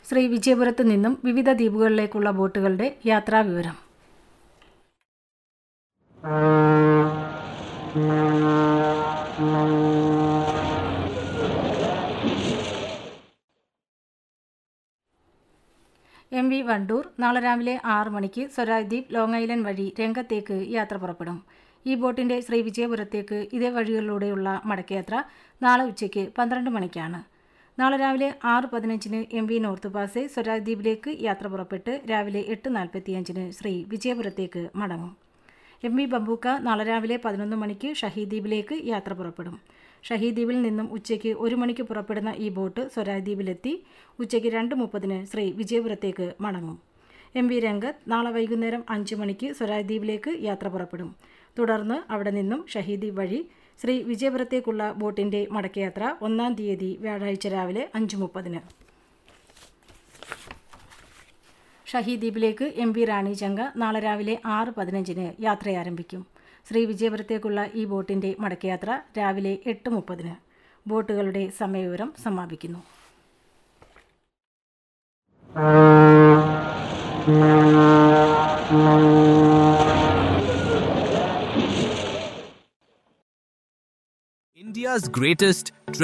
ശ്രീ വിജയപുരത്ത് നിന്നും വിവിധ ദ്വീപുകളിലേക്കുള്ള ബോട്ടുകളുടെ യാത്രാ വിവരം എം വി വണ്ടൂർ നാളെ രാവിലെ ആറ് മണിക്ക് സ്വരാജ് ദ്വീപ് ലോങ് ഐലൻഡ് വഴി രംഗത്തേക്ക് യാത്ര പുറപ്പെടും ഈ ബോട്ടിന്റെ ശ്രീ വിജയപുരത്തേക്ക് ഇതേ വഴികളിലൂടെയുള്ള മടക്കയാത്ര നാളെ ഉച്ചയ്ക്ക് പന്ത്രണ്ട് മണിക്കാണ് നാളെ രാവിലെ ആറ് പതിനഞ്ചിന് M V north passage Swaraj ദ്വീപിലേക്ക് യാത്ര പുറപ്പെട്ട് രാവിലെ എട്ട് നാൽപ്പത്തിയഞ്ചിന് ശ്രീ വിജയപുരത്തേക്ക് മടങ്ങും എം വി ബംബൂക്ക നാളെ രാവിലെ പതിനൊന്ന് മണിക്ക് ഷഹീദ് ദ്വീപിലേക്ക് യാത്ര പുറപ്പെടും ഷഹീദ് ദ്വീപിൽ നിന്നും ഉച്ചയ്ക്ക് ഒരു മണിക്ക് പുറപ്പെടുന്ന ഈ ബോട്ട് സ്വരാജ് ദ്വീപിലെത്തി ഉച്ചയ്ക്ക് രണ്ട് മുപ്പതിന് ശ്രീ വിജയപുരത്തേക്ക് മടങ്ങും എം വി രംഗത്ത് നാളെ വൈകുന്നേരം അഞ്ച് മണിക്ക് സ്വരാജ് ദ്വീപിലേക്ക് യാത്ര പുറപ്പെടും തുടർന്ന് അവിടെ നിന്നും ഷഹീദ് ദ്വീപ് വഴി ശ്രീ വിജയപുരത്തേക്കുള്ള ബോട്ടിന്റെ മടക്കയാത്ര ഒന്നാം തീയതി വ്യാഴാഴ്ച രാവിലെ അഞ്ച് മുപ്പതിന് ഷഹീദ് ദ്വീപിലേക്ക് എം വി റാണി ചങ്ക നാളെ രാവിലെ ആറ് പതിനഞ്ചിന് യാത്ര ആരംഭിക്കും ശ്രീ വിജയപുരത്തേക്കുള്ള ഈ ബോട്ടിന്റെ മടക്കയാത്ര രാവിലെ എട്ട് മുപ്പതിന് ബോട്ടുകളുടെ സമയവിവരം സമാപിക്കുന്നു India's greatest